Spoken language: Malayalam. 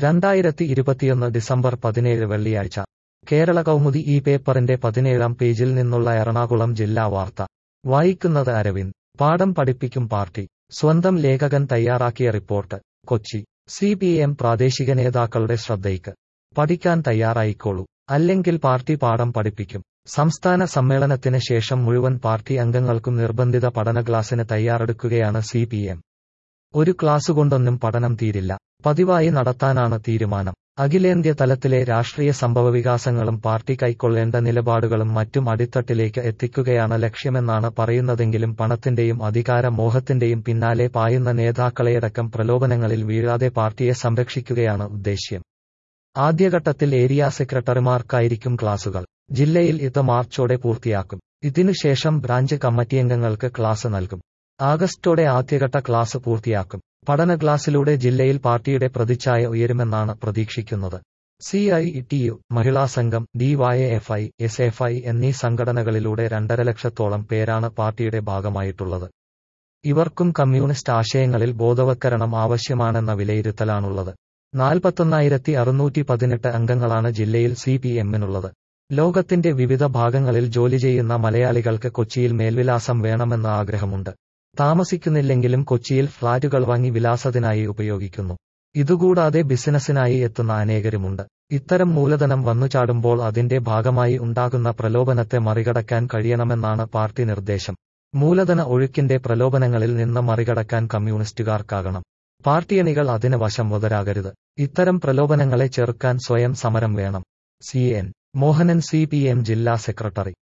രണ്ടായിരത്തി ഇരുപത്തിയൊന്ന് ഡിസംബർ പതിനേഴ് വെള്ളിയാഴ്ച കേരള കൗമുദി ഈ പേപ്പറിന്റെ പതിനേഴാം പേജിൽ നിന്നുള്ള എറണാകുളം ജില്ലാ വാർത്ത വായിക്കുന്നത് അരവിന്ദ് പാഠം പഠിപ്പിക്കും പാർട്ടി സ്വന്തം ലേഖകൻ തയ്യാറാക്കിയ report Kochi C P M പ്രാദേശിക നേതാക്കളുടെ ശ്രദ്ധയ്ക്ക് പഠിക്കാൻ തയ്യാറായിക്കോളൂ അല്ലെങ്കിൽ പാർട്ടി പാഠം പഠിപ്പിക്കും സംസ്ഥാന സമ്മേളനത്തിന് ശേഷം മുഴുവൻ പാർട്ടി അംഗങ്ങൾക്കും നിർബന്ധിത പഠന ക്ലാസിന് തയ്യാറെടുക്കുകയാണ് സി പി എം ഒരു ക്ലാസുകൊണ്ടൊന്നും പഠനം തീരില്ല പതിവായി നടത്താനാണ് തീരുമാനം അഖിലേന്ത്യ തലത്തിലെ രാഷ്ട്രീയ സംഭവവികാസങ്ങളും പാർട്ടി കൈക്കൊള്ളേണ്ട നിലപാടുകളും മറ്റും അടിത്തട്ടിലേക്ക് എത്തിക്കുകയാണ് ലക്ഷ്യമെന്നാണ് പറയുന്നതെങ്കിലും പണത്തിന്റെയും അധികാര മോഹത്തിന്റെയും പിന്നാലെ പായുന്ന നേതാക്കളെയടക്കം പ്രലോഭനങ്ങളിൽ വീഴാതെ പാർട്ടിയെ സംരക്ഷിക്കുകയാണ് ഉദ്ദേശ്യം ആദ്യഘട്ടത്തിൽ ഏരിയ സെക്രട്ടറിമാർക്കായിരിക്കും ക്ലാസുകൾ ജില്ലയിൽ ഇത് മാർച്ചോടെ പൂർത്തിയാക്കും ഇതിനുശേഷം ബ്രാഞ്ച് കമ്മിറ്റിയംഗങ്ങൾക്ക് ക്ലാസ് നൽകും ആഗസ്റ്റോടെ ആദ്യഘട്ട ക്ലാസ് പൂർത്തിയാക്കും പഠന ക്ലാസ്സിലൂടെ ജില്ലയിൽ പാർട്ടിയുടെ പ്രതിച്ഛായ ഉയരുമെന്നാണ് പ്രതീക്ഷിക്കുന്നത് C I T U Mahila Sangham DYFI S F I എന്നീ സംഘടനകളിലൂടെ രണ്ടര ലക്ഷത്തോളം പേരാണ് പാർട്ടിയുടെ ഭാഗമായിട്ടുള്ളത് ഇവർക്കും കമ്മ്യൂണിസ്റ്റ് ആശയങ്ങളിൽ ബോധവത്കരണം ആവശ്യമാണെന്ന വിലയിരുത്തലാണുള്ളത് നാൽപ്പത്തൊന്നായിരത്തി അറുന്നൂറ്റി പതിനെട്ട് അംഗങ്ങളാണ് ജില്ലയിൽ സി പി എമ്മിനുള്ളത് ലോകത്തിന്റെ വിവിധ ഭാഗങ്ങളിൽ ജോലി ചെയ്യുന്ന മലയാളികൾക്ക് കൊച്ചിയിൽ മേൽവിലാസം വേണമെന്ന ആഗ്രഹമുണ്ട് താമസിക്കുന്നില്ലെങ്കിലും കൊച്ചിയിൽ ഫ്ളാറ്റുകൾ വാങ്ങി വിലാസത്തിനായി ഉപയോഗിക്കുന്നു ഇതുകൂടാതെ ബിസിനസ്സിനായി എത്തുന്ന അനേകരുമുണ്ട് ഇത്തരം മൂലധനം വന്നുചാടുമ്പോൾ അതിന്റെ ഭാഗമായി ഉണ്ടാകുന്ന പ്രലോഭനത്തെ മറികടക്കാൻ കഴിയണമെന്നാണ് പാർട്ടി നിർദ്ദേശം മൂലധന ഒഴുക്കിന്റെ പ്രലോഭനങ്ങളിൽ നിന്ന് മറികടക്കാൻ കമ്മ്യൂണിസ്റ്റുകാർക്കാകണം പാർട്ടിയണികൾ അതിന് വശം മുതരാകരുത് ഇത്തരം പ്രലോഭനങ്ങളെ ചെറുക്കാൻ സ്വയം സമരം വേണം C N Mohanan C P M ജില്ലാ സെക്രട്ടറി